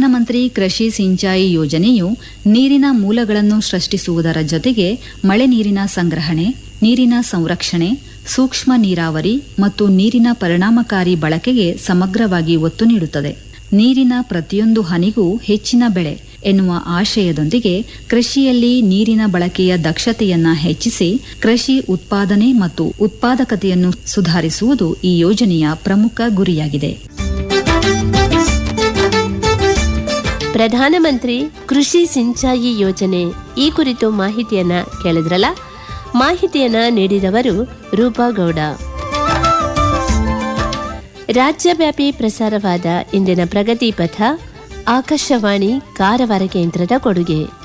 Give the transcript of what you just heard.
ಪ್ರಧಾನಮಂತ್ರಿ ಕೃಷಿ ಸಿಂಚಾಯಿ ಯೋಜನೆಯು ನೀರಿನ ಮೂಲಗಳನ್ನು ಸೃಷ್ಟಿಸುವುದರ ಜೊತೆಗೆ ಮಳೆ ನೀರಿನ ಸಂಗ್ರಹಣೆ ನೀರಿನ ಸಂರಕ್ಷಣೆ ಸೂಕ್ಷ್ಮ ನೀರಾವರಿ ಮತ್ತು ನೀರಿನ ಪರಿಣಾಮಕಾರಿ ಬಳಕೆಗೆ ಸಮಗ್ರವಾಗಿ ಒತ್ತು ನೀಡುತ್ತದೆ ನೀರಿನ ಪ್ರತಿಯೊಂದು ಹನಿಗೂ ಹೆಚ್ಚಿನ ಬೆಳೆ ಎನ್ನುವ ಆಶಯದೊಂದಿಗೆ ಕೃಷಿಯಲ್ಲಿ ನೀರಿನ ಬಳಕೆಯ ದಕ್ಷತೆಯನ್ನ ಹೆಚ್ಚಿಸಿ ಕೃಷಿ ಉತ್ಪಾದನೆ ಮತ್ತು ಉತ್ಪಾದಕತೆಯನ್ನು ಸುಧಾರಿಸುವುದು ಈ ಯೋಜನೆಯ ಪ್ರಮುಖ ಗುರಿಯಾಗಿದೆ ಪ್ರಧಾನಮಂತ್ರಿ ಕೃಷಿ ಸಿಂಚಾಯಿ ಯೋಜನೆ ಈ ಕುರಿತು ಮಾಹಿತಿಯನ್ನ ಕೇಳಿದ್ರಲ್ಲ ಮಾಹಿತಿಯನ್ನ ನೀಡಿದವರು ರೂಪಾಗೌಡ ರಾಜ್ಯವ್ಯಾಪಿ ಪ್ರಸಾರವಾದ ಇಂದಿನ ಪ್ರಗತಿ ಪಥ ಆಕಾಶವಾಣಿ ಕಾರವಾರ ಕೇಂದ್ರದ ಕೊಡುಗೆ